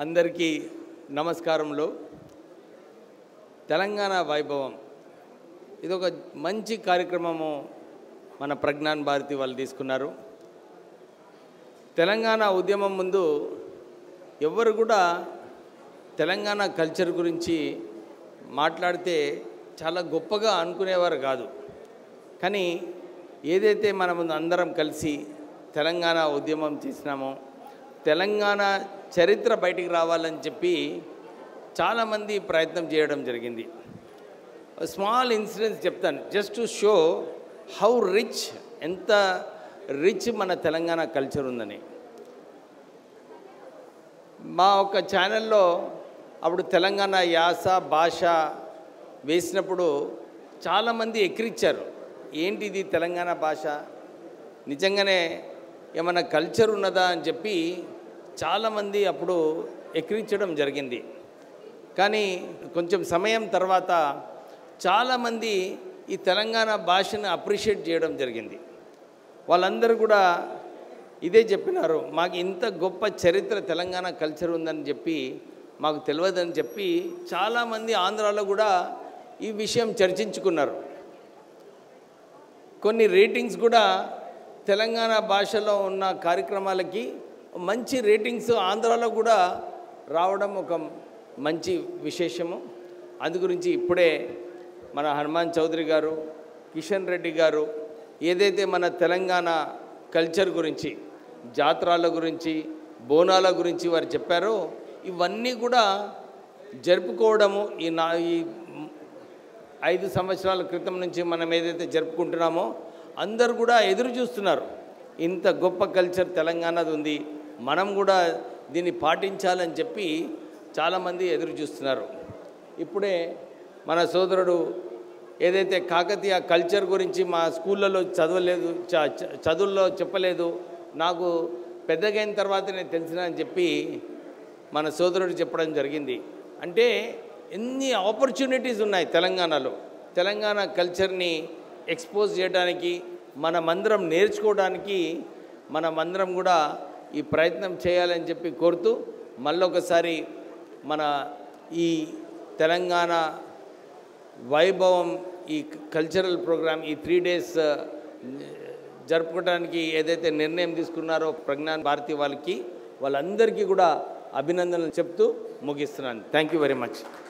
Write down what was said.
అందరికీ నమస్కారములు తెలంగాణ వైభవం ఇది ఒక మంచి కార్యక్రమము మన ప్రజ్ఞాన్ భారతి వాళ్ళు తీసుకున్నారు తెలంగాణ ఉద్యమం ముందు ఎవరు కూడా తెలంగాణ కల్చర్ గురించి మాట్లాడితే చాలా గొప్పగా అనుకునేవారు కాదు కానీ ఏదైతే మనం అందరం కలిసి తెలంగాణ ఉద్యమం చేసినామో తెలంగాణ చరిత్ర బయటికి రావాలని చెప్పి చాలామంది ప్రయత్నం చేయడం జరిగింది స్మాల్ ఇన్సిడెంట్స్ చెప్తాను just to show how rich ఎంత రిచ్ మన తెలంగాణ కల్చర్ ఉందని మా ఒక ఛానల్లో అప్పుడు తెలంగాణ యాస భాష వేసినప్పుడు చాలామంది ఎక్కిరిచ్చారు ఏంటి ఇది తెలంగాణ భాష నిజంగానే ఏమైనా కల్చర్ ఉన్నదా అని చెప్పి చాలామంది అప్పుడు ఎక్కిరించడం జరిగింది కానీ కొంచెం సమయం తర్వాత చాలామంది ఈ తెలంగాణ భాషను అప్రిషియేట్ చేయడం జరిగింది వాళ్ళందరూ కూడా ఇదే చెప్పినారు మాకు ఇంత గొప్ప చరిత్ర తెలంగాణ కల్చర్ ఉందని చెప్పి మాకు తెలియదని చెప్పి చాలామంది ఆంధ్రాలో కూడా ఈ విషయం చర్చించుకున్నారు కొన్ని రేటింగ్స్ కూడా తెలంగాణ భాషలో ఉన్న కార్యక్రమాలకి మంచి రేటింగ్స్ ఆంధ్రాలో కూడా రావడం ఒక మంచి విశేషము అందు గురించి ఇప్పుడే మన హనుమాన్ చౌదరి గారు కిషన్ రెడ్డి గారు ఏదైతే మన తెలంగాణ కల్చర్ గురించి జాతరాల గురించి బోనాల గురించి వారు చెప్పారో ఇవన్నీ కూడా జరుపుకోవడము ఈ నా ఈ ఐదు సంవత్సరాల క్రితం నుంచి మనం ఏదైతే జరుపుకుంటున్నామో అందరు కూడా ఎదురు చూస్తున్నారు ఇంత గొప్ప కల్చర్ తెలంగాణది ఉంది మనం కూడా దీన్ని పాటించాలని చెప్పి చాలామంది ఎదురు చూస్తున్నారు ఇప్పుడే మన సోదరుడు ఏదైతే కాకతీయ కల్చర్ గురించి మా స్కూళ్ళలో చదవలేదు చ- చ- చదువుల్లో చెప్పలేదు నాకు పెద్దగైన తర్వాత నేను తెలిసిన అని చెప్పి మన సోదరుడు చెప్పడం జరిగింది అంటే ఎన్ని ఆపర్చునిటీస్ ఉన్నాయి తెలంగాణలో తెలంగాణ కల్చర్ని ఎక్స్పోజ్ చేయడానికి మనమందరం నేర్చుకోవడానికి మనమందరం కూడా ఈ ప్రయత్నం చేయాలని చెప్పి కోరుతూ మళ్ళొకసారి మన ఈ తెలంగాణ వైభవం ఈ కల్చరల్ ప్రోగ్రామ్ ఈ త్రీ డేస్ జరుపుకోవడానికి ఏదైతే నిర్ణయం తీసుకున్నారో ప్రజ్ఞాన్ భారతి వాళ్ళకి వాళ్ళందరికీ కూడా అభినందనలు చెప్తూ ముగిస్తున్నాను థ్యాంక్ యూ వెరీ మచ్